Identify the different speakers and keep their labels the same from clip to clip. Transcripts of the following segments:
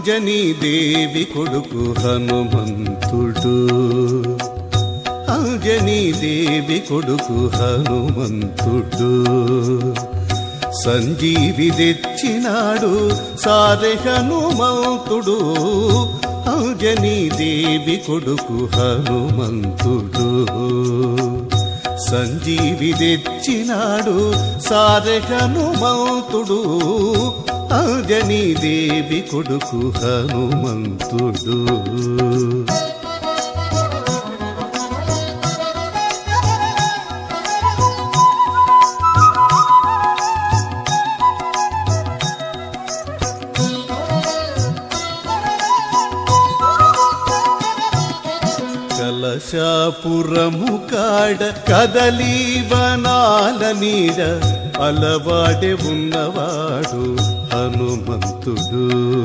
Speaker 1: అంజనీ దేవి కొడుకు హనుమంతుడు అంజనీ దేవి కొడుకు హనుమంతుడు సంజీవి తెచ్చినాడు సారె హనుమంతుడు అంజనీ దేవి కొడుకు హనుమంతుడు సంజీవి తెచ్చినాడు సారె హనుమంతుడు అంజనీ దేవి కొడుకు హనుమంతుడు కలశాపురము కాడ కదలీ వనాల నీడ అలవాడే ఉన్నవాడు హనుమంతుడు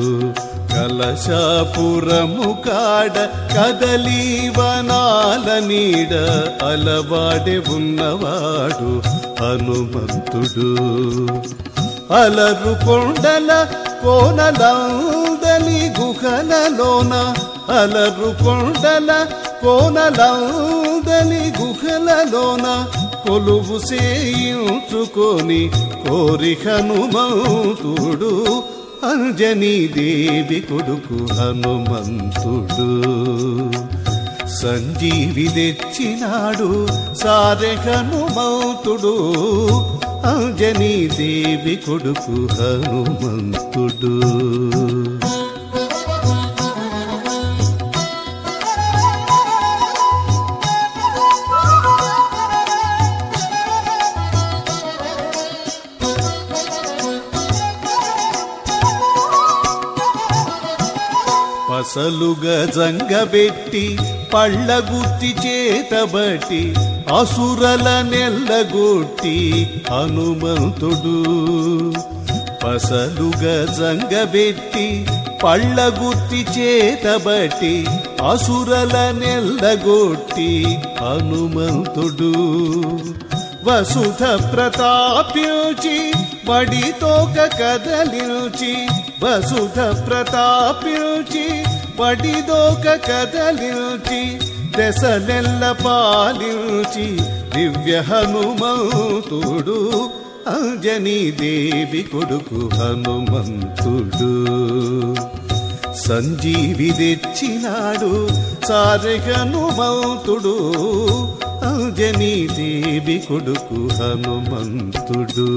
Speaker 1: కలశాపురము కాడ కదలీ వనాల నీడ అలవాడే ఉన్నవాడు హనుమంతుడు అలరు కొండల కోనలందలి గుహలలోన అలరు కొండల కోనలందలి గుహలలోన కొలువు చేయించుకొని కోరి హనుమంతుడు అంజనీ దేవి కొడుకు హనుమంతుడు సంజీవి తెచ్చినాడు సారె హనుమంతుడు అంజనీ దేవి కొడుకు హనుమంతుడు పసలుగా జంగబెట్టి పళ్ళగుత్తి చేతబట్టి అసురల నెల్లగొట్టి హనుమంతుడు పసలుగా జంగబెట్టి పళ్ళగుత్తి చేతబట్టి అసురల నెల్లగొట్టి హనుమంతుడు వసుధ ప్రతాప్యుచి వడితోక కదలించి వసుధ ప్రతాప్యుచి వడిదోక కదలించి దశనెల్ల పాలించి దివ్య హనుమంతుడు అంజనీ దేవి కొడుకు హనుమంతుడు సంజీవి తెచ్చినాడు సారె హనుమంతుడు అంజనీ దేవి కొడుకు హనుమంతుడు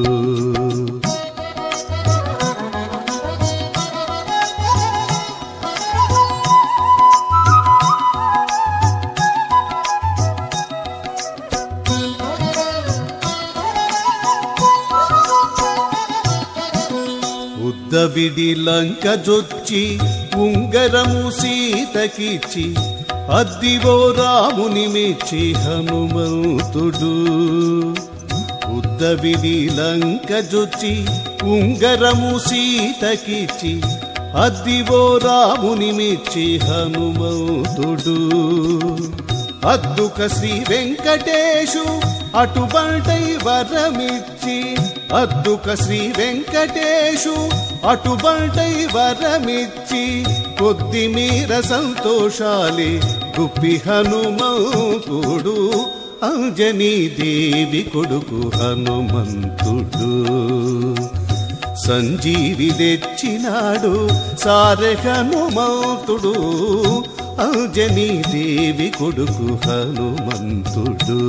Speaker 1: ఉద్దవిడి లంక జొచ్చి ఉంగరము సీతకిచ్చి అద్దివో రాముని మెచ్చి హనుమంతుడు ఉద్దవిడి లంక జొచ్చి ఉంగరము సీతకిచ్చి అద్దివో రాముని మెచ్చి హనుమంతుడు అద్దుక శ్రీ వెంకటేశు అటుబంటై వరమిచ్చి అద్దుక శ్రీ వెంకటేశు అటుబంటై వరమిచ్చి కొద్ది మీర సంతోషాలే గుప్పి హనుమంతుడు అంజనీ దేవి కొడుకు హనుమంతుడు సంజీవి తెచ్చినాడు సారె హనుమంతుడు అంజనీ దేవి కొడుకు హనుమంతుడు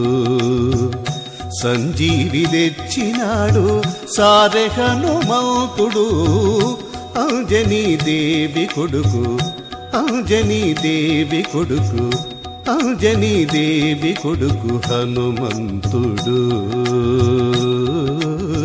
Speaker 1: సంజీవి తెచ్చినాడు సారె హనుమంతుడు అంజనీ దేవి కొడుకు అంజనీ దేవి కొడుకు అంజనీ దేవి కొడుకు హనుమంతుడు